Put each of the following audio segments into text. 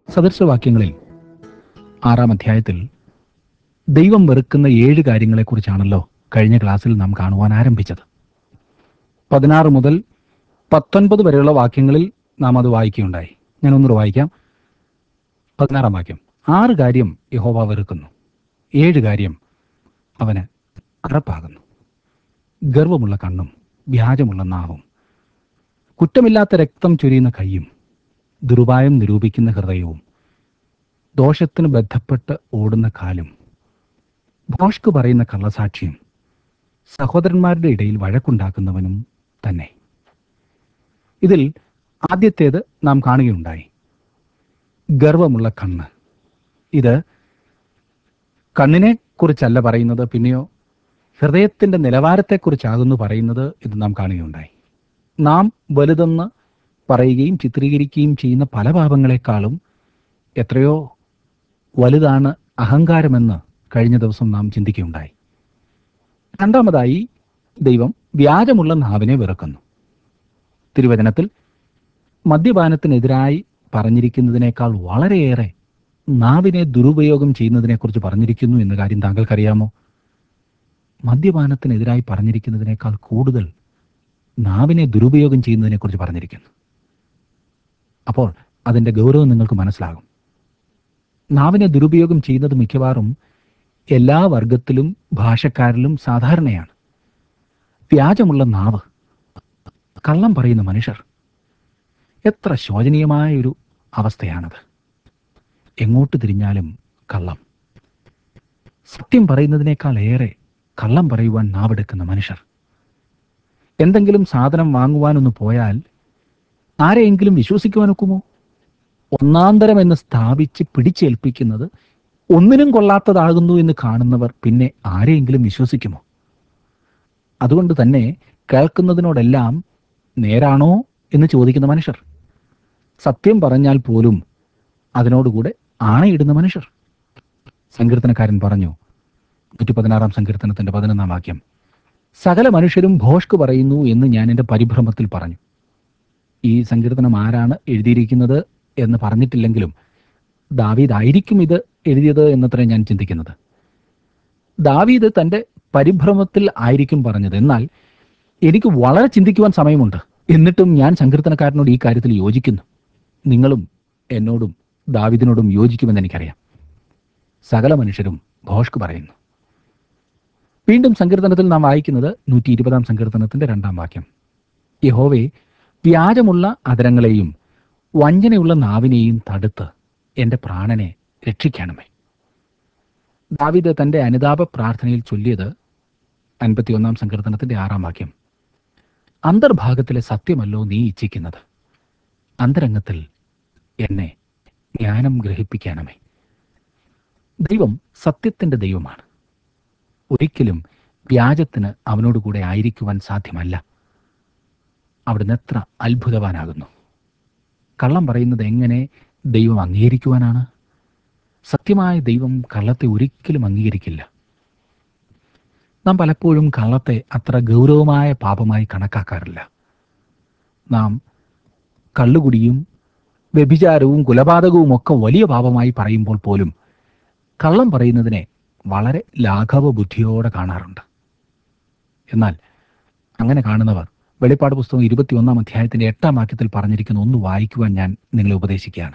സദൃശവാക്യങ്ങളിൽ ആറാം അധ്യായത്തിൽ ദൈവം വെറുക്കുന്ന ഏഴ് കാര്യങ്ങളെക്കുറിച്ചാണല്ലോ കഴിഞ്ഞ ക്ലാസ്സിൽ നാം കാണുവാൻ ആരംഭിച്ചത് പതിനാറ് മുതൽ പത്തൊൻപത് വരെയുള്ള വാക്യങ്ങളിൽ നാം അത് വായിക്കുകയുണ്ടായി ഞാൻ ഒന്നുകൂടെ വായിക്കാം പതിനാറാം വാക്യം ആറ് കാര്യം യഹോവ വെറുക്കുന്നു ഏഴ് കാര്യം അവന് അറപ്പാകുന്നു ഗർവമുള്ള കണ്ണും വ്യാജമുള്ള നാവും കുറ്റമില്ലാത്ത രക്തം ചൊരിയുന്ന കൈയും ദുരുപായം നിരൂപിക്കുന്ന ഹൃദയവും ദോഷത്തിന് ബന്ധപ്പെട്ട് ഓടുന്ന കാലും ഭോഷ്ക് പറയുന്ന കള്ളസാക്ഷിയും സഹോദരന്മാരുടെ ഇടയിൽ വഴക്കുണ്ടാക്കുന്നവനും തന്നെ ഇതിൽ ആദ്യത്തേത് നാം കാണുകയുണ്ടായി ഗർവമുള്ള കണ്ണ് ഇത് കണ്ണിനെ കുറിച്ചല്ല പറയുന്നത് പിന്നെയോ ഹൃദയത്തിന്റെ നിലവാരത്തെക്കുറിച്ചാകുന്നു പറയുന്നത് ഇത് നാം കാണുകയുണ്ടായി നാം വലുതെന്ന് പറയുകയും ചിത്രീകരിക്കുകയും ചെയ്യുന്ന പല പാപങ്ങളെക്കാളും എത്രയോ വലുതാണ് അഹങ്കാരമെന്ന് കഴിഞ്ഞ ദിവസം നാം ചിന്തിക്കുകയുണ്ടായി രണ്ടാമതായി ദൈവം വ്യാജമുള്ള നാവിനെ വെറുക്കുന്നു തിരുവചനത്തിൽ മദ്യപാനത്തിനെതിരായി പറഞ്ഞിരിക്കുന്നതിനേക്കാൾ വളരെയേറെ നാവിനെ ദുരുപയോഗം ചെയ്യുന്നതിനെക്കുറിച്ച് പറഞ്ഞിരിക്കുന്നു എന്ന കാര്യം താങ്കൾക്കറിയാമോ മദ്യപാനത്തിനെതിരായി പറഞ്ഞിരിക്കുന്നതിനേക്കാൾ കൂടുതൽ നാവിനെ ദുരുപയോഗം ചെയ്യുന്നതിനെക്കുറിച്ച് പറഞ്ഞിരിക്കുന്നു അപ്പോൾ അതിൻ്റെ ഗൗരവം നിങ്ങൾക്ക് മനസ്സിലാകും നാവിനെ ദുരുപയോഗം ചെയ്യുന്നത് മിക്കവാറും എല്ലാ വർഗത്തിലും ഭാഷക്കാരിലും സാധാരണയാണ് വ്യാജമുള്ള നാവ് കള്ളം പറയുന്ന മനുഷ്യർ എത്ര ശോചനീയമായ ഒരു അവസ്ഥയാണത് എങ്ങോട്ട് തിരിഞ്ഞാലും കള്ളം സത്യം പറയുന്നതിനേക്കാൾ ഏറെ കള്ളം പറയുവാൻ നാവെടുക്കുന്ന മനുഷ്യർ എന്തെങ്കിലും സാധനം വാങ്ങുവാനൊന്ന് പോയാൽ ആരെയെങ്കിലും വിശ്വസിക്കുവാൻ ഒക്കുമോ ഒന്നാന്തരം എന്ന് സ്ഥാപിച്ച് പിടിച്ചേൽപ്പിക്കുന്നത് ഒന്നിനും കൊള്ളാത്തതാകുന്നു എന്ന് കാണുന്നവർ പിന്നെ ആരെയെങ്കിലും വിശ്വസിക്കുമോ അതുകൊണ്ട് തന്നെ കേൾക്കുന്നതിനോടെല്ലാം നേരാണോ എന്ന് ചോദിക്കുന്ന മനുഷ്യർ സത്യം പറഞ്ഞാൽ പോലും അതിനോടുകൂടെ ആണയിടുന്ന മനുഷ്യർ സങ്കീർത്തനക്കാരൻ പറഞ്ഞു നൂറ്റി പതിനാറാം സങ്കീർത്തനത്തിന്റെ പതിനൊന്നാം വാക്യം സകല മനുഷ്യരും ഭോഷ്ക് പറയുന്നു എന്ന് ഞാൻ എൻ്റെ പരിഭ്രമത്തിൽ പറഞ്ഞു ഈ സങ്കീർത്തനം ആരാണ് എഴുതിയിരിക്കുന്നത് എന്ന് പറഞ്ഞിട്ടില്ലെങ്കിലും ദാവീദ് ആയിരിക്കും ഇത് എഴുതിയത് എന്നത്ര ഞാൻ ചിന്തിക്കുന്നത് ദാവീദ് തൻ്റെ പരിഭ്രമത്തിൽ ആയിരിക്കും പറഞ്ഞത് എന്നാൽ എനിക്ക് വളരെ ചിന്തിക്കുവാൻ സമയമുണ്ട് എന്നിട്ടും ഞാൻ സങ്കീർത്തനക്കാരനോട് ഈ കാര്യത്തിൽ യോജിക്കുന്നു നിങ്ങളും എന്നോടും ദാവിദിനോടും യോജിക്കുമെന്ന് എനിക്കറിയാം സകല മനുഷ്യരും ഭോഷ്ക് പറയുന്നു വീണ്ടും സങ്കീർത്തനത്തിൽ നാം വായിക്കുന്നത് നൂറ്റി ഇരുപതാം സങ്കീർത്തനത്തിന്റെ രണ്ടാം വാക്യം യഹോവേ വ്യാജമുള്ള അധരങ്ങളെയും വഞ്ചനയുള്ള നാവിനെയും തടുത്ത് എൻ്റെ പ്രാണനെ രക്ഷിക്കണമേ ദാവിദ് തന്റെ അനുതാപ പ്രാർത്ഥനയിൽ ചൊല്ലിയത് അൻപത്തിയൊന്നാം സങ്കീർത്തനത്തിന്റെ ആറാം വാക്യം അന്തർഭാഗത്തിലെ സത്യമല്ലോ നീ ഇച്ഛിക്കുന്നത് അന്തരംഗത്തിൽ എന്നെ ജ്ഞാനം ഗ്രഹിപ്പിക്കണമേ ദൈവം സത്യത്തിന്റെ ദൈവമാണ് ഒരിക്കലും വ്യാജത്തിന് അവനോട് കൂടെ ആയിരിക്കുവാൻ സാധ്യമല്ല അവിടുന്ന് എത്ര അത്ഭുതവാനാകുന്നു കള്ളം പറയുന്നത് എങ്ങനെ ദൈവം അംഗീകരിക്കുവാനാണ് സത്യമായ ദൈവം കള്ളത്തെ ഒരിക്കലും അംഗീകരിക്കില്ല നാം പലപ്പോഴും കള്ളത്തെ അത്ര ഗൗരവമായ പാപമായി കണക്കാക്കാറില്ല നാം കള്ളുകുടിയും വ്യഭിചാരവും കുലപാതകവും ഒക്കെ വലിയ പാപമായി പറയുമ്പോൾ പോലും കള്ളം പറയുന്നതിനെ വളരെ ലാഘവ ബുദ്ധിയോടെ കാണാറുണ്ട് എന്നാൽ അങ്ങനെ കാണുന്നവർ വെളിപ്പാട് പുസ്തകം ഇരുപത്തിയൊന്നാം അധ്യായത്തിന്റെ എട്ടാം വാക്യത്തിൽ പറഞ്ഞിരിക്കുന്ന ഒന്ന് വായിക്കുവാൻ ഞാൻ നിങ്ങളെ ഉപദേശിക്കുകയാണ്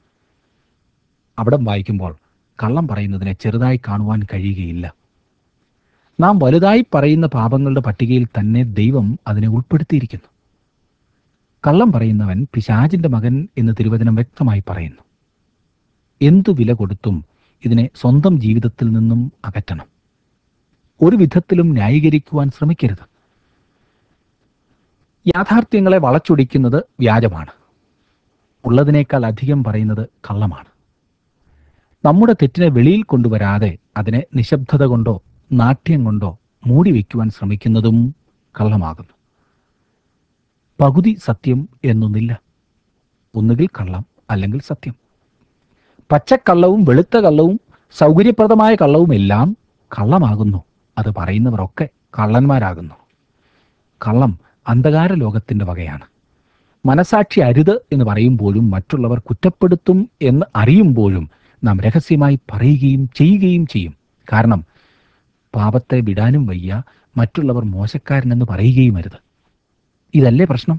അവിടെ വായിക്കുമ്പോൾ കള്ളം പറയുന്നതിനെ ചെറുതായി കാണുവാൻ കഴിയുകയില്ല നാം വലുതായി പറയുന്ന പാപങ്ങളുടെ പട്ടികയിൽ തന്നെ ദൈവം അതിനെ ഉൾപ്പെടുത്തിയിരിക്കുന്നു കള്ളം പറയുന്നവൻ പിശാചിന്റെ മകൻ എന്ന് തിരുവചനം വ്യക്തമായി പറയുന്നു എന്തു വില കൊടുത്തും ഇതിനെ സ്വന്തം ജീവിതത്തിൽ നിന്നും അകറ്റണം ഒരു വിധത്തിലും ന്യായീകരിക്കുവാൻ ശ്രമിക്കരുത് യാഥാർത്ഥ്യങ്ങളെ വളച്ചൊടിക്കുന്നത് വ്യാജമാണ് ഉള്ളതിനേക്കാൾ അധികം പറയുന്നത് കള്ളമാണ് നമ്മുടെ തെറ്റിനെ വെളിയിൽ കൊണ്ടുവരാതെ അതിനെ നിശബ്ദത കൊണ്ടോ നാട്യം കൊണ്ടോ മൂടി വയ്ക്കുവാൻ ശ്രമിക്കുന്നതും കള്ളമാകുന്നു പകുതി സത്യം എന്നൊന്നില്ല ഒന്നുകിൽ കള്ളം അല്ലെങ്കിൽ സത്യം പച്ചക്കള്ളവും വെളുത്ത കള്ളവും സൗകര്യപ്രദമായ കള്ളവും എല്ലാം കള്ളമാകുന്നു അത് പറയുന്നവരൊക്കെ കള്ളന്മാരാകുന്നു കള്ളം അന്ധകാര ലോകത്തിന്റെ വകയാണ് മനസാക്ഷി അരുത് എന്ന് പറയുമ്പോഴും മറ്റുള്ളവർ കുറ്റപ്പെടുത്തും എന്ന് അറിയുമ്പോഴും നാം രഹസ്യമായി പറയുകയും ചെയ്യുകയും ചെയ്യും കാരണം പാപത്തെ വിടാനും വയ്യ മറ്റുള്ളവർ മോശക്കാരനെന്ന് പറയുകയും അരുത് ഇതല്ലേ പ്രശ്നം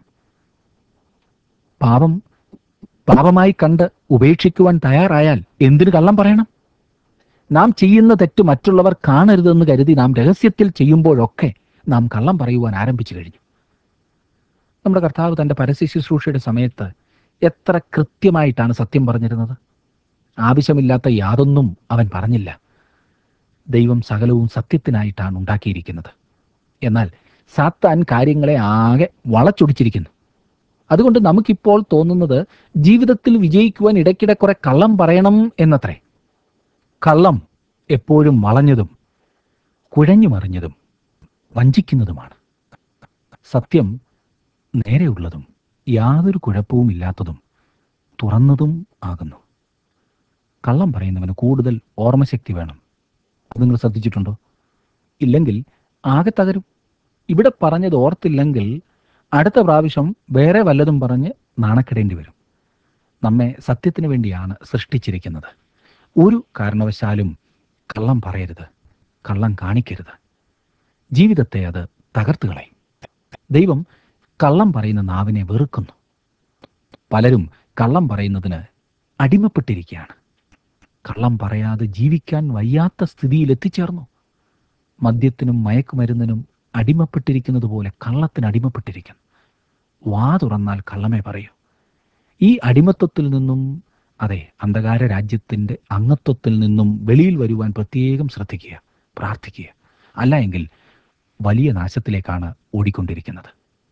പാപം പാപമായി കണ്ട് ഉപേക്ഷിക്കുവാൻ തയ്യാറായാൽ എന്തിനു കള്ളം പറയണം നാം ചെയ്യുന്ന തെറ്റ് മറ്റുള്ളവർ കാണരുതെന്ന് കരുതി നാം രഹസ്യത്തിൽ ചെയ്യുമ്പോഴൊക്കെ നാം കള്ളം പറയുവാൻ ആരംഭിച്ചു കഴിഞ്ഞു നമ്മുടെ കർത്താവ് തന്റെ പരസ്യ ശുശ്രൂഷയുടെ സമയത്ത് എത്ര കൃത്യമായിട്ടാണ് സത്യം പറഞ്ഞിരുന്നത് ആവശ്യമില്ലാത്ത യാതൊന്നും അവൻ പറഞ്ഞില്ല ദൈവം സകലവും സത്യത്തിനായിട്ടാണ് ഉണ്ടാക്കിയിരിക്കുന്നത് എന്നാൽ സാത്താൻ കാര്യങ്ങളെ ആകെ വളച്ചൊടിച്ചിരിക്കുന്നു അതുകൊണ്ട് നമുക്കിപ്പോൾ തോന്നുന്നത് ജീവിതത്തിൽ വിജയിക്കുവാൻ ഇടയ്ക്കിടെ കുറെ കള്ളം പറയണം എന്നത്രേ കള്ളം എപ്പോഴും വളഞ്ഞതും കുഴഞ്ഞു മറിഞ്ഞതും വഞ്ചിക്കുന്നതുമാണ് സത്യം നേരെയുള്ളതും യാതൊരു കുഴപ്പവും ഇല്ലാത്തതും തുറന്നതും ആകുന്നു കള്ളം പറയുന്നവന് കൂടുതൽ ഓർമ്മശക്തി വേണം അത് നിങ്ങൾ ശ്രദ്ധിച്ചിട്ടുണ്ടോ ഇല്ലെങ്കിൽ ആകെ തകരും ഇവിടെ പറഞ്ഞത് ഓർത്തില്ലെങ്കിൽ അടുത്ത പ്രാവശ്യം വേറെ വല്ലതും പറഞ്ഞ് നാണക്കെടേണ്ടി വരും നമ്മെ സത്യത്തിന് വേണ്ടിയാണ് സൃഷ്ടിച്ചിരിക്കുന്നത് ഒരു കാരണവശാലും കള്ളം പറയരുത് കള്ളം കാണിക്കരുത് ജീവിതത്തെ അത് തകർത്ത് കളയും ദൈവം കള്ളം പറയുന്ന നാവിനെ വെറുക്കുന്നു പലരും കള്ളം പറയുന്നതിന് അടിമപ്പെട്ടിരിക്കുകയാണ് കള്ളം പറയാതെ ജീവിക്കാൻ വയ്യാത്ത സ്ഥിതിയിൽ എത്തിച്ചേർന്നു മദ്യത്തിനും മയക്കുമരുന്നിനും അടിമപ്പെട്ടിരിക്കുന്നത് പോലെ കള്ളത്തിന് അടിമപ്പെട്ടിരിക്കുന്നു വാ തുറന്നാൽ കള്ളമേ പറയൂ ഈ അടിമത്വത്തിൽ നിന്നും അതെ അന്ധകാര രാജ്യത്തിന്റെ അംഗത്വത്തിൽ നിന്നും വെളിയിൽ വരുവാൻ പ്രത്യേകം ശ്രദ്ധിക്കുക പ്രാർത്ഥിക്കുക അല്ല എങ്കിൽ വലിയ നാശത്തിലേക്കാണ് ഓടിക്കൊണ്ടിരിക്കുന്നത്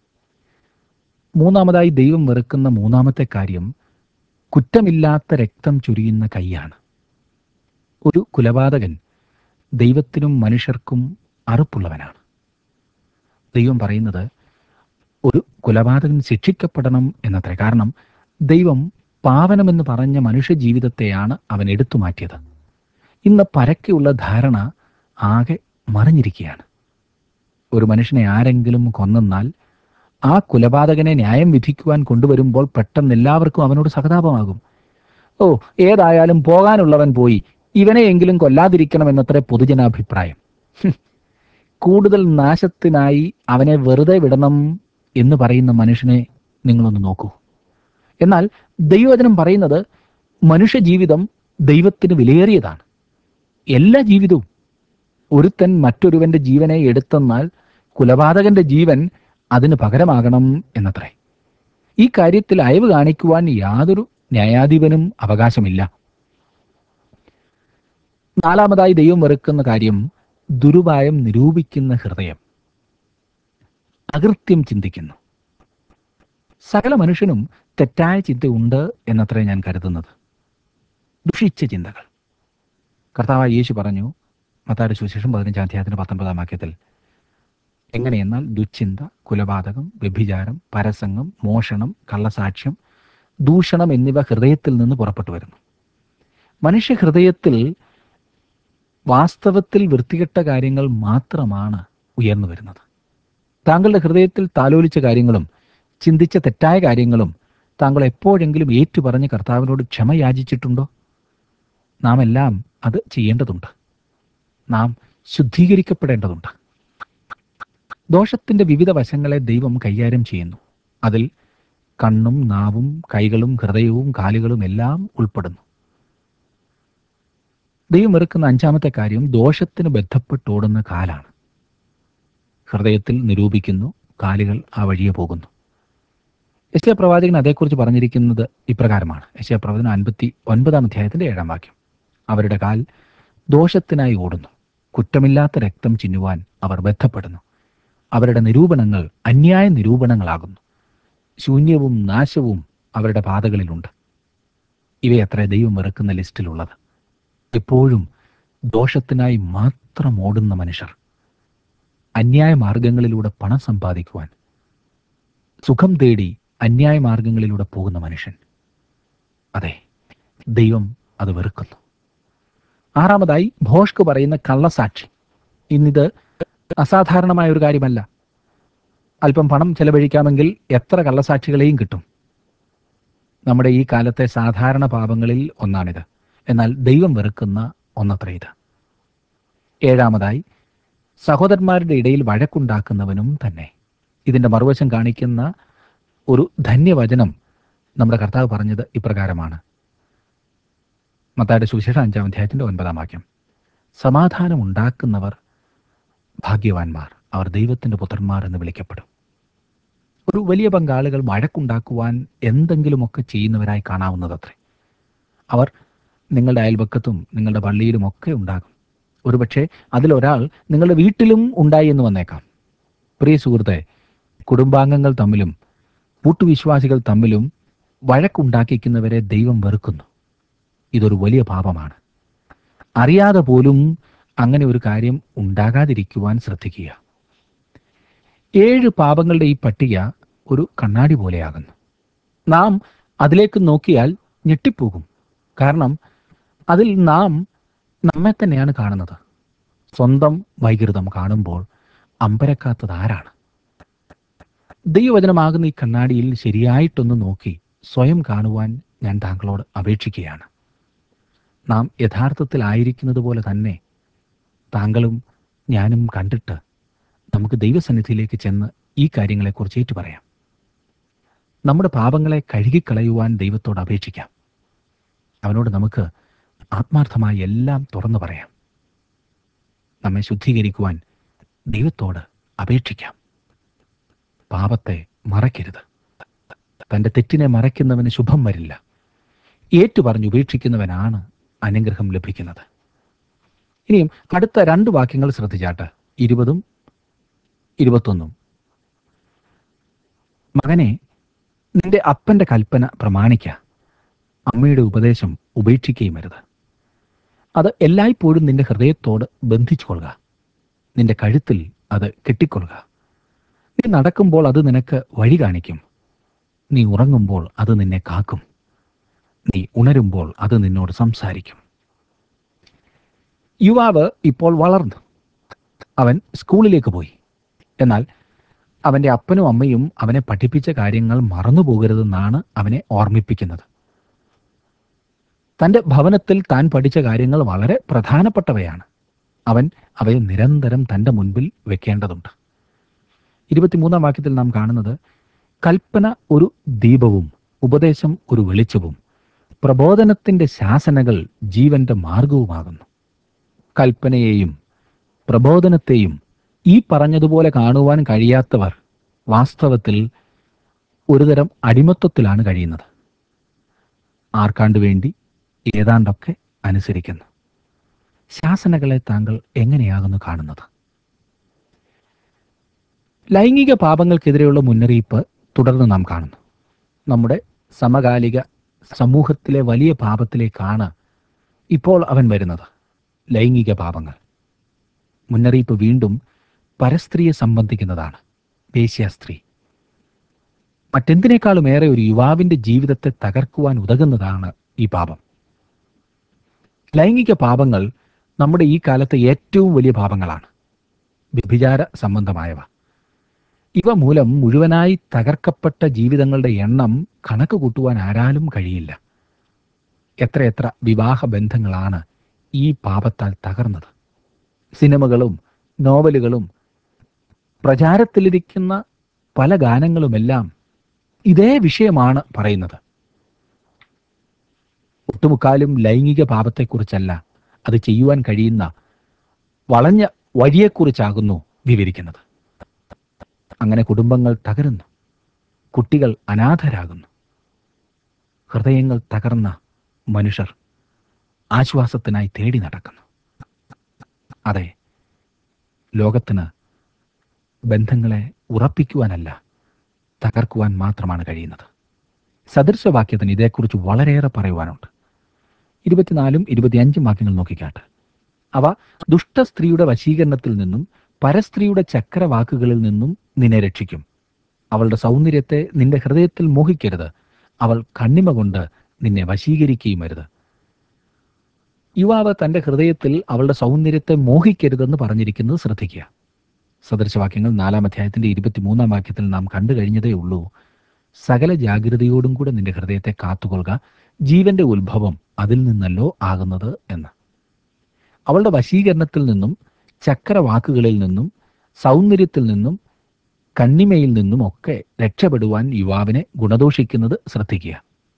മൂന്നാമതായി ദൈവം വെറുക്കുന്ന മൂന്നാമത്തെ കാര്യം കുറ്റമില്ലാത്ത രക്തം ചൊരിയുന്ന കൈയാണ് ഒരു കുലപാതകൻ ദൈവത്തിനും മനുഷ്യർക്കും അറുപ്പുള്ളവനാണ് ദൈവം പറയുന്നത് ഒരു കുലപാതകൻ ശിക്ഷിക്കപ്പെടണം എന്നത്രേ കാരണം ദൈവം പാവനമെന്ന് പറഞ്ഞ മനുഷ്യ ജീവിതത്തെയാണ് അവൻ എടുത്തു മാറ്റിയത് ഇന്ന് പരക്കെയുള്ള ധാരണ ആകെ മറിഞ്ഞിരിക്കുകയാണ് ഒരു മനുഷ്യനെ ആരെങ്കിലും കൊന്നെന്നാൽ ആ കുലപാതകനെ ന്യായം വിധിക്കുവാൻ കൊണ്ടുവരുമ്പോൾ പെട്ടെന്ന് എല്ലാവർക്കും അവനോട് സഹതാപമാകും ഓ ഏതായാലും പോകാനുള്ളവൻ പോയി ഇവനെയെങ്കിലും കൊല്ലാതിരിക്കണം എന്നത്ര പൊതുജനാഭിപ്രായം ഹും. കൂടുതൽ നാശത്തിനായി അവനെ വെറുതെ വിടണം എന്ന് പറയുന്ന മനുഷ്യനെ നിങ്ങളൊന്ന് നോക്കൂ എന്നാൽ ദൈവവചനം പറയുന്നത് മനുഷ്യ ജീവിതം ദൈവത്തിന് വിലയേറിയതാണ് എല്ലാ ജീവിതവും ഒരുത്തൻ മറ്റൊരുവന്റെ ജീവനെ എടുത്തെന്നാൽ കുലപാതകന്റെ ജീവൻ അതിന് പകരമാകണം എന്നത്രേ ഈ കാര്യത്തിൽ അയവ് കാണിക്കുവാൻ യാതൊരു ന്യായാധിപനും അവകാശമില്ല നാലാമതായി ദൈവം വെറുക്കുന്ന കാര്യം ദുരുപായം നിരൂപിക്കുന്ന ഹൃദയം അകൃത്യം ചിന്തിക്കുന്നു സകല മനുഷ്യനും തെറ്റായ ചിന്തയുണ്ട് എന്നത്രേ ഞാൻ കരുതുന്നത് ദുഷിച്ച ചിന്തകൾ കർത്താവായ യേശു പറഞ്ഞു മത്തായുടെ സുവിശേഷം പതിനഞ്ചാം അധ്യായത്തിന് പത്തൊൻപതാം വാക്യത്തിൽ എങ്ങനെയെന്നാൽ ദുശ്ചിന്ത കുലപാതകം വ്യഭിചാരം പരസംഗം മോഷണം കള്ളസാക്ഷ്യം ദൂഷണം എന്നിവ ഹൃദയത്തിൽ നിന്ന് പുറപ്പെട്ടു വരുന്നു മനുഷ്യ ഹൃദയത്തിൽ വാസ്തവത്തിൽ വൃത്തികെട്ട കാര്യങ്ങൾ മാത്രമാണ് ഉയർന്നു വരുന്നത് താങ്കളുടെ ഹൃദയത്തിൽ താലോലിച്ച കാര്യങ്ങളും ചിന്തിച്ച തെറ്റായ കാര്യങ്ങളും താങ്കൾ എപ്പോഴെങ്കിലും ഏറ്റുപറഞ്ഞ് കർത്താവിനോട് ക്ഷമ യാചിച്ചിട്ടുണ്ടോ നാം എല്ലാം അത് ചെയ്യേണ്ടതുണ്ട് നാം ശുദ്ധീകരിക്കപ്പെടേണ്ടതുണ്ട് ദോഷത്തിന്റെ വിവിധ വശങ്ങളെ ദൈവം കൈകാര്യം ചെയ്യുന്നു അതിൽ കണ്ണും നാവും കൈകളും ഹൃദയവും കാലുകളും എല്ലാം ഉൾപ്പെടുന്നു ദൈവം വെറുക്കുന്ന അഞ്ചാമത്തെ കാര്യം ദോഷത്തിന് ബന്ധപ്പെട്ടോടുന്ന കാലാണ് ഹൃദയത്തിൽ നിരൂപിക്കുന്നു കാലുകൾ ആ വഴിയെ പോകുന്നു യശയ പ്രവാചകൻ അതേക്കുറിച്ച് പറഞ്ഞിരിക്കുന്നത് ഇപ്രകാരമാണ് യശയ പ്രവചനം അൻപത്തി ഒൻപതാം അധ്യായത്തിന്റെ ഏഴാം വാക്യം അവരുടെ കാൽ ദോഷത്തിനായി ഓടുന്നു കുറ്റമില്ലാത്ത രക്തം ചിന്നുവാൻ അവർ ബന്ധപ്പെടുന്നു അവരുടെ നിരൂപണങ്ങൾ അന്യായ നിരൂപണങ്ങളാകുന്നു ശൂന്യവും നാശവും അവരുടെ പാതകളിലുണ്ട് ഇവയത്ര ദൈവം വെറുക്കുന്ന ലിസ്റ്റിലുള്ളത് എപ്പോഴും ദോഷത്തിനായി മാത്രം ഓടുന്ന മനുഷ്യർ അന്യായ മാർഗങ്ങളിലൂടെ പണം സമ്പാദിക്കുവാൻ സുഖം തേടി അന്യായ മാർഗങ്ങളിലൂടെ പോകുന്ന മനുഷ്യൻ അതെ ദൈവം അത് വെറുക്കുന്നു ആറാമതായി ഭോഷ്ക്ക് പറയുന്ന കള്ളസാക്ഷി ഇന്നിത് അസാധാരണമായ ഒരു കാര്യമല്ല അല്പം പണം ചെലവഴിക്കാമെങ്കിൽ എത്ര കള്ളസാക്ഷികളെയും കിട്ടും നമ്മുടെ ഈ കാലത്തെ സാധാരണ പാപങ്ങളിൽ ഒന്നാണിത് എന്നാൽ ദൈവം വെറുക്കുന്ന ഒന്നത്ര ഇത് ഏഴാമതായി സഹോദരന്മാരുടെ ഇടയിൽ വഴക്കുണ്ടാക്കുന്നവനും തന്നെ ഇതിന്റെ മറുവശം കാണിക്കുന്ന ഒരു ധന്യവചനം നമ്മുടെ കർത്താവ് പറഞ്ഞത് ഇപ്രകാരമാണ് മത്തായുടെ സുവിശേഷം അഞ്ചാം അധ്യായത്തിന്റെ ഒൻപതാം വാക്യം സമാധാനം ഉണ്ടാക്കുന്നവർ ഭാഗ്യവാന്മാർ അവർ ദൈവത്തിന്റെ പുത്രന്മാർ എന്ന് വിളിക്കപ്പെടും ഒരു വലിയ പങ്കാളുകൾ വഴക്കുണ്ടാക്കുവാൻ എന്തെങ്കിലുമൊക്കെ ചെയ്യുന്നവരായി കാണാവുന്നതത്രേ അവർ നിങ്ങളുടെ അയൽപക്കത്തും നിങ്ങളുടെ പള്ളിയിലും ഒക്കെ ഉണ്ടാകും ഒരുപക്ഷെ അതിലൊരാൾ നിങ്ങളുടെ വീട്ടിലും ഉണ്ടായി എന്ന് വന്നേക്കാം പ്രിയ സുഹൃത്തെ കുടുംബാംഗങ്ങൾ തമ്മിലും കൂട്ടുവിശ്വാസികൾ തമ്മിലും വഴക്കുണ്ടാക്കിക്കുന്നവരെ ദൈവം വെറുക്കുന്നു ഇതൊരു വലിയ പാപമാണ് അറിയാതെ പോലും അങ്ങനെ ഒരു കാര്യം ഉണ്ടാകാതിരിക്കുവാൻ ശ്രദ്ധിക്കുക ഏഴ് പാപങ്ങളുടെ ഈ പട്ടിക ഒരു കണ്ണാടി പോലെയാകുന്നു നാം അതിലേക്ക് നോക്കിയാൽ ഞെട്ടിപ്പോകും കാരണം അതിൽ നാം നമ്മെ തന്നെയാണ് കാണുന്നത് സ്വന്തം വൈകൃതം കാണുമ്പോൾ അമ്പരക്കാത്തത് ആരാണ് ദൈവവചനമാകുന്ന ഈ കണ്ണാടിയിൽ ശരിയായിട്ടൊന്ന് നോക്കി സ്വയം കാണുവാൻ ഞാൻ താങ്കളോട് അപേക്ഷിക്കുകയാണ് നാം യഥാർത്ഥത്തിലായിരിക്കുന്നത് പോലെ തന്നെ താങ്കളും ഞാനും കണ്ടിട്ട് നമുക്ക് ദൈവസന്നിധിയിലേക്ക് ചെന്ന് ഈ കാര്യങ്ങളെക്കുറിച്ച് ഏറ്റു പറയാം നമ്മുടെ പാപങ്ങളെ കഴുകിക്കളയുവാൻ ദൈവത്തോട് അപേക്ഷിക്കാം അവനോട് നമുക്ക് ആത്മാർത്ഥമായി എല്ലാം തുറന്നു പറയാം നമ്മെ ശുദ്ധീകരിക്കുവാൻ ദൈവത്തോട് അപേക്ഷിക്കാം പാപത്തെ മറയ്ക്കരുത് തൻ്റെ തെറ്റിനെ മറയ്ക്കുന്നവന് ശുഭം വരില്ല ഏറ്റുപറഞ്ഞ് ഉപേക്ഷിക്കുന്നവനാണ് അനുഗ്രഹം ലഭിക്കുന്നത് ഇനിയും അടുത്ത രണ്ട് വാക്യങ്ങൾ ശ്രദ്ധിച്ചാട്ട് ഇരുപതും ഇരുപത്തൊന്നും മകനെ നിന്റെ അപ്പന്റെ കൽപ്പന പ്രമാണിക്ക അമ്മയുടെ ഉപദേശം ഉപേക്ഷിക്കുകയും അരുത് അത് എല്ലായ്പ്പോഴും നിന്റെ ഹൃദയത്തോട് ബന്ധിച്ചു കൊള്ളുക നിന്റെ കഴുത്തിൽ അത് കെട്ടിക്കൊള്ളുക നീ നടക്കുമ്പോൾ അത് നിനക്ക് വഴി കാണിക്കും നീ ഉറങ്ങുമ്പോൾ അത് നിന്നെ കാക്കും നീ ഉണരുമ്പോൾ അത് നിന്നോട് സംസാരിക്കും യുവാവ് ഇപ്പോൾ വളർന്നു അവൻ സ്കൂളിലേക്ക് പോയി എന്നാൽ അവൻ്റെ അപ്പനും അമ്മയും അവനെ പഠിപ്പിച്ച കാര്യങ്ങൾ മറന്നുപോകരുതെന്നാണ് അവനെ ഓർമ്മിപ്പിക്കുന്നത് തൻ്റെ ഭവനത്തിൽ താൻ പഠിച്ച കാര്യങ്ങൾ വളരെ പ്രധാനപ്പെട്ടവയാണ് അവൻ അവയെ നിരന്തരം തൻ്റെ മുൻപിൽ വെക്കേണ്ടതുണ്ട് ഇരുപത്തിമൂന്നാം വാക്യത്തിൽ നാം കാണുന്നത് കൽപ്പന ഒരു ദീപവും ഉപദേശം ഒരു വെളിച്ചവും പ്രബോധനത്തിന്റെ ശാസനകൾ ജീവന്റെ മാർഗവുമാകുന്നു കൽപ്പനയെയും പ്രബോധനത്തെയും ഈ പറഞ്ഞതുപോലെ കാണുവാൻ കഴിയാത്തവർ വാസ്തവത്തിൽ ഒരുതരം അടിമത്വത്തിലാണ് കഴിയുന്നത് ആർക്കാണ്ട് വേണ്ടി ഏതാണ്ടൊക്കെ അനുസരിക്കുന്നു ശാസനകളെ താങ്കൾ എങ്ങനെയാകുന്നു കാണുന്നത് ലൈംഗിക പാപങ്ങൾക്കെതിരെയുള്ള മുന്നറിയിപ്പ് തുടർന്ന് നാം കാണുന്നു നമ്മുടെ സമകാലിക സമൂഹത്തിലെ വലിയ പാപത്തിലേക്കാണ് ഇപ്പോൾ അവൻ വരുന്നത് ലൈംഗിക പാപങ്ങൾ മുന്നറിയിപ്പ് വീണ്ടും പരസ്ത്രീയെ സംബന്ധിക്കുന്നതാണ് വേശ്യാസ്ത്രീ മറ്റെന്തിനേക്കാളും ഏറെ ഒരു യുവാവിന്റെ ജീവിതത്തെ തകർക്കുവാൻ ഉതകുന്നതാണ് ഈ പാപം ലൈംഗിക പാപങ്ങൾ നമ്മുടെ ഈ കാലത്തെ ഏറ്റവും വലിയ പാപങ്ങളാണ് വ്യഭിചാര സംബന്ധമായവ ഇവ മൂലം മുഴുവനായി തകർക്കപ്പെട്ട ജീവിതങ്ങളുടെ എണ്ണം കണക്ക് കൂട്ടുവാൻ ആരാലും കഴിയില്ല എത്രയെത്ര വിവാഹ ബന്ധങ്ങളാണ് ഈ പാപത്താൽ തകർന്നത് സിനിമകളും നോവലുകളും പ്രചാരത്തിലിരിക്കുന്ന പല ഗാനങ്ങളുമെല്ലാം ഇതേ വിഷയമാണ് പറയുന്നത് ഒട്ടുമുക്കാലും ലൈംഗിക പാപത്തെക്കുറിച്ചല്ല അത് ചെയ്യുവാൻ കഴിയുന്ന വളഞ്ഞ വഴിയെക്കുറിച്ചാകുന്നു വിവരിക്കുന്നത് അങ്ങനെ കുടുംബങ്ങൾ തകരുന്നു കുട്ടികൾ അനാഥരാകുന്നു ഹൃദയങ്ങൾ തകർന്ന മനുഷ്യർ ആശ്വാസത്തിനായി തേടി നടക്കുന്നു അതെ ലോകത്തിന് ബന്ധങ്ങളെ ഉറപ്പിക്കുവാനല്ല തകർക്കുവാൻ മാത്രമാണ് കഴിയുന്നത് സദൃശവാക്യത്തിന് ഇതേക്കുറിച്ച് വളരെയേറെ പറയുവാനുണ്ട് ഇരുപത്തിനാലും ഇരുപത്തിയഞ്ചും വാക്യങ്ങൾ നോക്കിക്കാട്ട് അവ ദുഷ്ടസ്ത്രീയുടെ വശീകരണത്തിൽ നിന്നും പരസ്ത്രീയുടെ ചക്രവാക്കുകളിൽ നിന്നും നിന്നെ രക്ഷിക്കും അവളുടെ സൗന്ദര്യത്തെ നിന്റെ ഹൃദയത്തിൽ മോഹിക്കരുത് അവൾ കണ്ണിമ കൊണ്ട് നിന്നെ വശീകരിക്കുകയും അരുത് യുവാവ് തന്റെ ഹൃദയത്തിൽ അവളുടെ സൗന്ദര്യത്തെ മോഹിക്കരുതെന്ന് പറഞ്ഞിരിക്കുന്നത് ശ്രദ്ധിക്കുക സദൃശവാക്യങ്ങൾ നാലാം അധ്യായത്തിന്റെ ഇരുപത്തിമൂന്നാം വാക്യത്തിൽ നാം കണ്ടു കഴിഞ്ഞതേ ഉള്ളൂ സകല ജാഗ്രതയോടും കൂടെ നിന്റെ ഹൃദയത്തെ കാത്തുകൊള്ളുക ജീവന്റെ ഉത്ഭവം അതിൽ നിന്നല്ലോ ആകുന്നത് എന്ന് അവളുടെ വശീകരണത്തിൽ നിന്നും ചക്രവാക്കുകളിൽ നിന്നും സൗന്ദര്യത്തിൽ നിന്നും കണ്ണിമയിൽ നിന്നും ഒക്കെ രക്ഷപ്പെടുവാൻ യുവാവിനെ ഗുണദോഷിക്കുന്നത് ശ്രദ്ധിക്കുക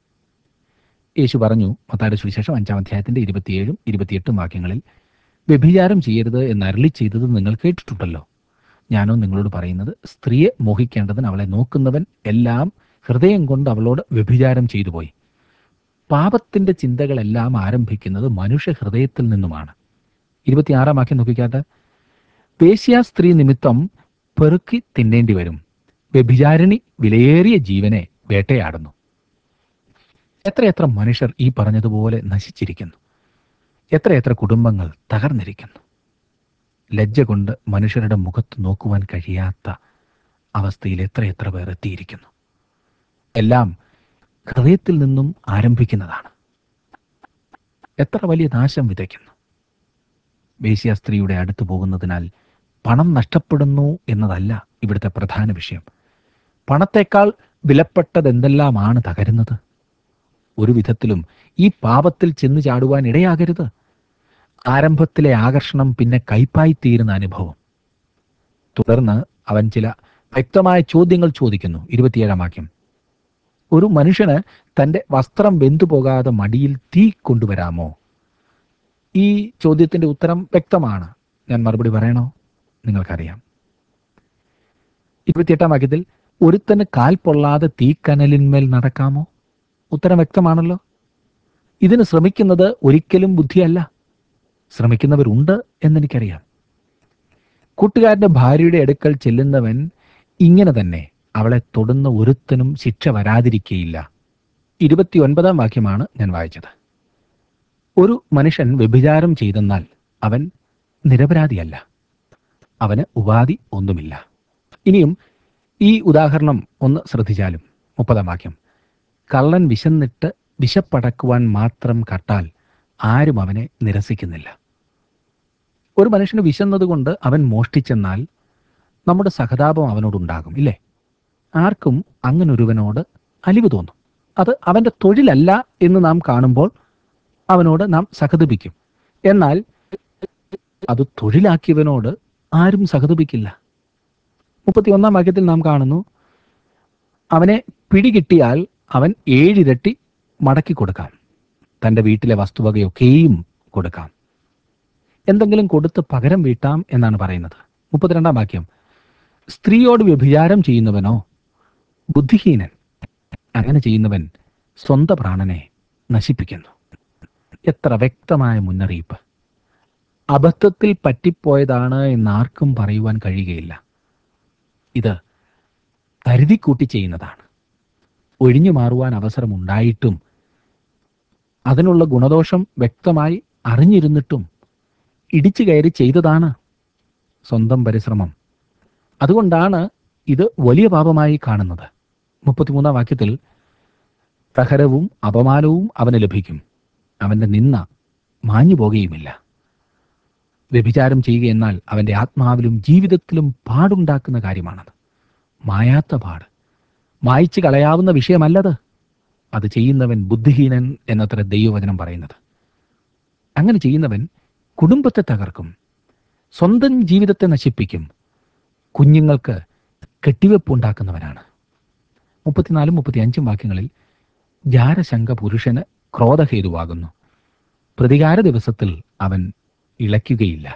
യേശു പറഞ്ഞു മത്തായുടെ സുവിശേഷം അഞ്ചാം അധ്യായത്തിന്റെ ഇരുപത്തിയേഴും ഇരുപത്തിയെട്ടും വാക്യങ്ങളിൽ വ്യഭിചാരം ചെയ്യരുത് എന്ന് അരളി ചെയ്തത് നിങ്ങൾ കേട്ടിട്ടുണ്ടല്ലോ ഞാനോ നിങ്ങളോട് പറയുന്നത് സ്ത്രീയെ മോഹിക്കേണ്ടതിന് അവളെ നോക്കുന്നവൻ എല്ലാം ഹൃദയം കൊണ്ട് അവളോട് വ്യഭിചാരം ചെയ്തു പോയി പാപത്തിന്റെ ചിന്തകളെല്ലാം ആരംഭിക്കുന്നത് മനുഷ്യ ഹൃദയത്തിൽ നിന്നുമാണ് ഇരുപത്തിയാറാം വാക്യം നോക്കിക്കാത്ത വേശ്യാ സ്ത്രീ നിമിത്തം പെറുക്കി തിന്നേണ്ടി വരും വ്യഭിചാരിണി വിലയേറിയ ജീവനെ വേട്ടയാടുന്നു എത്രയെത്ര മനുഷ്യർ ഈ പറഞ്ഞതുപോലെ നശിച്ചിരിക്കുന്നു എത്രയെത്ര കുടുംബങ്ങൾ തകർന്നിരിക്കുന്നു ലജ്ജ കൊണ്ട് മനുഷ്യരുടെ മുഖത്ത് നോക്കുവാൻ കഴിയാത്ത അവസ്ഥയിൽ എത്രയെത്ര പേർ എത്തിയിരിക്കുന്നു എല്ലാം ഹൃദയത്തിൽ നിന്നും ആരംഭിക്കുന്നതാണ് എത്ര വലിയ നാശം വിതയ്ക്കുന്നു വേശ്യ സ്ത്രീയുടെ അടുത്ത് പോകുന്നതിനാൽ പണം നഷ്ടപ്പെടുന്നു എന്നതല്ല ഇവിടുത്തെ പ്രധാന വിഷയം പണത്തേക്കാൾ വിലപ്പെട്ടത് എന്തെല്ലാമാണ് തകരുന്നത് ഒരു വിധത്തിലും ഈ പാപത്തിൽ ചെന്ന് ചാടുവാൻ ഇടയാകരുത് ആരംഭത്തിലെ ആകർഷണം പിന്നെ കൈപ്പായി തീരുന്ന അനുഭവം തുടർന്ന് അവൻ ചില വ്യക്തമായ ചോദ്യങ്ങൾ ചോദിക്കുന്നു ഇരുപത്തിയേഴാം വാക്യം ഒരു മനുഷ്യന് തൻ്റെ വസ്ത്രം വെന്തുപോകാതെ മടിയിൽ തീ കൊണ്ടുവരാമോ ഈ ചോദ്യത്തിന്റെ ഉത്തരം വ്യക്തമാണ് ഞാൻ മറുപടി പറയണോ നിങ്ങൾക്കറിയാം ഇരുപത്തിയെട്ടാം വാക്യത്തിൽ ഒരുത്തന് കാൽ പൊള്ളാതെ തീക്കനലിന്മേൽ നടക്കാമോ ഉത്തരം വ്യക്തമാണല്ലോ ഇതിന് ശ്രമിക്കുന്നത് ഒരിക്കലും ബുദ്ധിയല്ല ശ്രമിക്കുന്നവരുണ്ട് എന്നെനിക്കറിയാം കൂട്ടുകാരന്റെ ഭാര്യയുടെ അടുക്കൽ ചെല്ലുന്നവൻ ഇങ്ങനെ തന്നെ അവളെ തൊടുന്ന ഒരുത്തനും ശിക്ഷ വരാതിരിക്കയില്ല ഇരുപത്തിയൊൻപതാം വാക്യമാണ് ഞാൻ വായിച്ചത് ഒരു മനുഷ്യൻ വ്യഭിചാരം ചെയ്തെന്നാൽ അവൻ നിരപരാധിയല്ല അവന് ഉപാധി ഒന്നുമില്ല ഇനിയും ഈ ഉദാഹരണം ഒന്ന് ശ്രദ്ധിച്ചാലും മുപ്പതാം വാക്യം കള്ളൻ വിശന്നിട്ട് വിശപ്പടക്കുവാൻ മാത്രം കട്ടാൽ ആരും അവനെ നിരസിക്കുന്നില്ല ഒരു മനുഷ്യന് വിശന്നതുകൊണ്ട് അവൻ മോഷ്ടിച്ചെന്നാൽ നമ്മുടെ സഹതാപം അവനോടുണ്ടാകും ഇല്ലേ ആർക്കും അങ്ങനൊരുവനോട് അലിവ് തോന്നും അത് അവന്റെ തൊഴിലല്ല എന്ന് നാം കാണുമ്പോൾ അവനോട് നാം സഹതപിക്കും എന്നാൽ അത് തൊഴിലാക്കിയവനോട് ആരും സഹതപിക്കില്ല മുപ്പത്തിയൊന്നാം വാക്യത്തിൽ നാം കാണുന്നു അവനെ പിടികിട്ടിയാൽ അവൻ ഏഴിരട്ടി മടക്കി കൊടുക്കാം തൻ്റെ വീട്ടിലെ വസ്തുവകയൊക്കെയും കൊടുക്കാം എന്തെങ്കിലും കൊടുത്ത് പകരം വീട്ടാം എന്നാണ് പറയുന്നത് മുപ്പത്തിരണ്ടാം വാക്യം സ്ത്രീയോട് വ്യഭിചാരം ചെയ്യുന്നവനോ ബുദ്ധിഹീനൻ അങ്ങനെ ചെയ്യുന്നവൻ സ്വന്തം പ്രാണനെ നശിപ്പിക്കുന്നു എത്ര വ്യക്തമായ മുന്നറിയിപ്പ് അബദ്ധത്തിൽ പറ്റിപ്പോയതാണ് എന്നാർക്കും പറയുവാൻ കഴിയുകയില്ല ഇത് കരുതിക്കൂട്ടി ചെയ്യുന്നതാണ് ഒഴിഞ്ഞു മാറുവാൻ അവസരമുണ്ടായിട്ടും അതിനുള്ള ഗുണദോഷം വ്യക്തമായി അറിഞ്ഞിരുന്നിട്ടും ഇടിച്ചു കയറി ചെയ്തതാണ് സ്വന്തം പരിശ്രമം അതുകൊണ്ടാണ് ഇത് വലിയ പാപമായി കാണുന്നത് മുപ്പത്തിമൂന്നാം വാക്യത്തിൽ പ്രഹരവും അപമാനവും അവന് ലഭിക്കും അവന്റെ നിന്ന മാഞ്ഞു പോകുകയുമില്ല വ്യഭിചാരം ചെയ്യുക എന്നാൽ അവന്റെ ആത്മാവിലും ജീവിതത്തിലും പാടുണ്ടാക്കുന്ന കാര്യമാണത് മായാത്ത പാട് മായ്ച്ചു കളയാവുന്ന വിഷയമല്ലത് അത് ചെയ്യുന്നവൻ ബുദ്ധിഹീനൻ എന്നത്ര ദൈവവചനം പറയുന്നത് അങ്ങനെ ചെയ്യുന്നവൻ കുടുംബത്തെ തകർക്കും സ്വന്തം ജീവിതത്തെ നശിപ്പിക്കും കുഞ്ഞുങ്ങൾക്ക് കെട്ടിവെപ്പ് ഉണ്ടാക്കുന്നവനാണ് മുപ്പത്തിനാലും മുപ്പത്തിയഞ്ചും വാക്യങ്ങളിൽ ജാരശങ്ക പുരുഷന് ക്രോധഹേതുവാകുന്നു പ്രതികാര ദിവസത്തിൽ അവൻ ഇളയ്ക്കുകയില്ല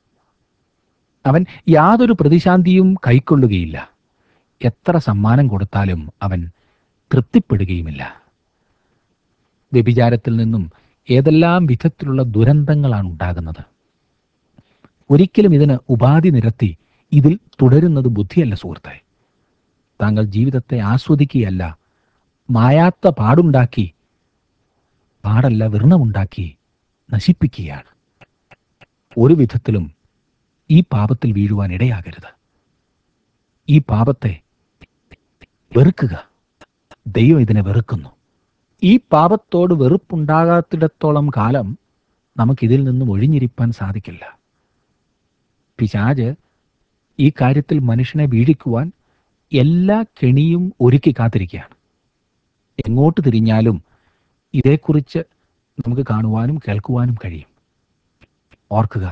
അവൻ യാതൊരു പ്രതിശാന്തിയും കൈക്കൊള്ളുകയില്ല എത്ര സമ്മാനം കൊടുത്താലും അവൻ തൃപ്തിപ്പെടുകയുമില്ല വ്യഭിചാരത്തിൽ നിന്നും ഏതെല്ലാം വിധത്തിലുള്ള ദുരന്തങ്ങളാണ് ഉണ്ടാകുന്നത് ഒരിക്കലും ഇതിന് ഉപാധി നിരത്തി ഇതിൽ തുടരുന്നത് ബുദ്ധിയല്ല സുഹൃത്തെ താങ്കൾ ജീവിതത്തെ ആസ്വദിക്കുകയല്ല മായാത്ത പാടുണ്ടാക്കി പാടല്ല വ്രണമുണ്ടാക്കി നശിപ്പിക്കുകയാണ് ഒരു വിധത്തിലും ഈ പാപത്തിൽ വീഴുവാൻ ഇടയാകരുത് ഈ പാപത്തെ വെറുക്കുക ദൈവം ഇതിനെ വെറുക്കുന്നു ഈ പാപത്തോട് വെറുപ്പുണ്ടാകാത്തിടത്തോളം കാലം നമുക്കിതിൽ നിന്നും ഒഴിഞ്ഞിരിപ്പാൻ സാധിക്കില്ല പിശാജ് ഈ കാര്യത്തിൽ മനുഷ്യനെ വീഴിക്കുവാൻ എല്ലാ കെണിയും ഒരുക്കി കാത്തിരിക്കുകയാണ് എങ്ങോട്ട് തിരിഞ്ഞാലും ഇതേക്കുറിച്ച് നമുക്ക് കാണുവാനും കേൾക്കുവാനും കഴിയും ഓർക്കുക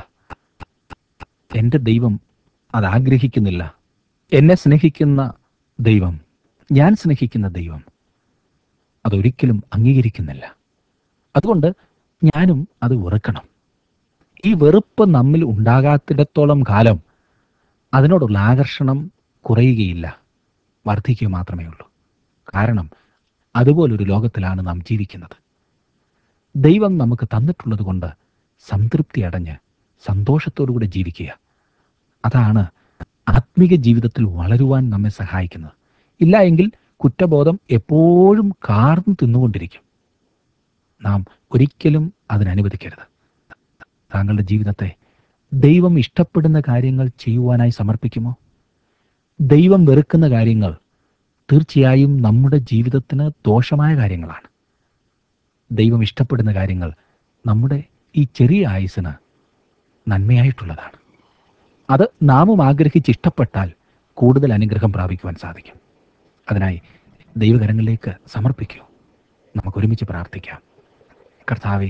എൻ്റെ ദൈവം അത് ആഗ്രഹിക്കുന്നില്ല എന്നെ സ്നേഹിക്കുന്ന ദൈവം ഞാൻ സ്നേഹിക്കുന്ന ദൈവം അതൊരിക്കലും അംഗീകരിക്കുന്നില്ല അതുകൊണ്ട് ഞാനും അത് വെറുക്കണം ഈ വെറുപ്പ് നമ്മിൽ ഉണ്ടാകാത്തിടത്തോളം കാലം അതിനോടുള്ള ആകർഷണം കുറയുകയില്ല വർദ്ധിക്കുക മാത്രമേ ഉള്ളൂ കാരണം അതുപോലൊരു ലോകത്തിലാണ് നാം ജീവിക്കുന്നത് ദൈവം നമുക്ക് തന്നിട്ടുള്ളത് കൊണ്ട് സംതൃപ്തി അടഞ്ഞ് സന്തോഷത്തോടുകൂടെ ജീവിക്കുക അതാണ് ആത്മീക ജീവിതത്തിൽ വളരുവാൻ നമ്മെ സഹായിക്കുന്നത് ഇല്ല എങ്കിൽ കുറ്റബോധം എപ്പോഴും കാർന്നു തിന്നുകൊണ്ടിരിക്കും നാം ഒരിക്കലും അതിനനുവദിക്കരുത് താങ്കളുടെ ജീവിതത്തെ ദൈവം ഇഷ്ടപ്പെടുന്ന കാര്യങ്ങൾ ചെയ്യുവാനായി സമർപ്പിക്കുമോ ദൈവം വെറുക്കുന്ന കാര്യങ്ങൾ തീർച്ചയായും നമ്മുടെ ജീവിതത്തിന് ദോഷമായ കാര്യങ്ങളാണ് ദൈവം ഇഷ്ടപ്പെടുന്ന കാര്യങ്ങൾ നമ്മുടെ ഈ ചെറിയ ആയുസിന് നന്മയായിട്ടുള്ളതാണ് അത് നാമും ആഗ്രഹിച്ച് ഇഷ്ടപ്പെട്ടാൽ കൂടുതൽ അനുഗ്രഹം പ്രാപിക്കുവാൻ സാധിക്കും അതിനായി ദൈവകരങ്ങളിലേക്ക് സമർപ്പിക്കൂ നമുക്ക് ഒരുമിച്ച് പ്രാർത്ഥിക്കാം കർത്താവെ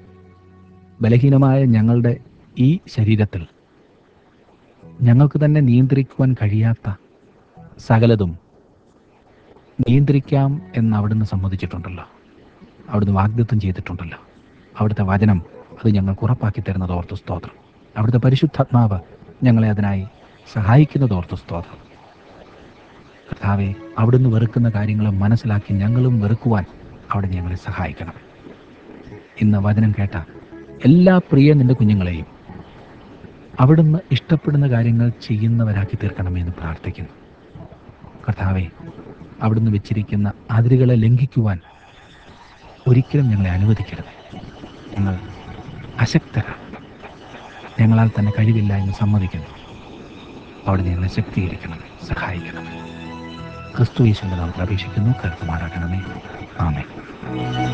ബലഹീനമായ ഞങ്ങളുടെ ഈ ശരീരത്തിൽ ഞങ്ങൾക്ക് തന്നെ നിയന്ത്രിക്കുവാൻ കഴിയാത്ത സകലതും നിയന്ത്രിക്കാം എന്ന് അവിടുന്ന് സമ്മതിച്ചിട്ടുണ്ടല്ലോ അവിടുന്ന് വാഗ്ദത്വം ചെയ്തിട്ടുണ്ടല്ലോ അവിടുത്തെ വചനം അത് ഞങ്ങൾക്ക് ഉറപ്പാക്കി തരുന്നത് ഓർത്ത് സ്തോത്രം അവിടുത്തെ പരിശുദ്ധാത്മാവ് ഞങ്ങളെ അതിനായി സഹായിക്കുന്നത് ഓർത്ത് സ്തോത്രം കർത്താവെ അവിടുന്ന് വെറുക്കുന്ന കാര്യങ്ങൾ മനസ്സിലാക്കി ഞങ്ങളും വെറുക്കുവാൻ അവിടെ ഞങ്ങളെ സഹായിക്കണം ഇന്ന് വചനം കേട്ട എല്ലാ പ്രിയ നിന്റെ കുഞ്ഞുങ്ങളെയും അവിടുന്ന് ഇഷ്ടപ്പെടുന്ന കാര്യങ്ങൾ ചെയ്യുന്നവരാക്കി തീർക്കണമേ എന്ന് പ്രാർത്ഥിക്കുന്നു കർത്താവെ അവിടുന്ന് വെച്ചിരിക്കുന്ന അതിരുകളെ ലംഘിക്കുവാൻ ഒരിക്കലും ഞങ്ങളെ അനുവദിക്കരുത് ഞങ്ങൾ അശക്തരാണ് ഞങ്ങളാൽ തന്നെ കഴിവില്ല എന്ന് സമ്മതിക്കുന്നു അവിടെ ഞങ്ങളെ ശക്തീകരിക്കണം സഹായിക്കണം ക്രിസ്തു യേശുവിന്റെ നാമത്തിൽ അപേക്ഷിക്കുന്നു കരുത്തുമാറാക്കണമേ ആമേ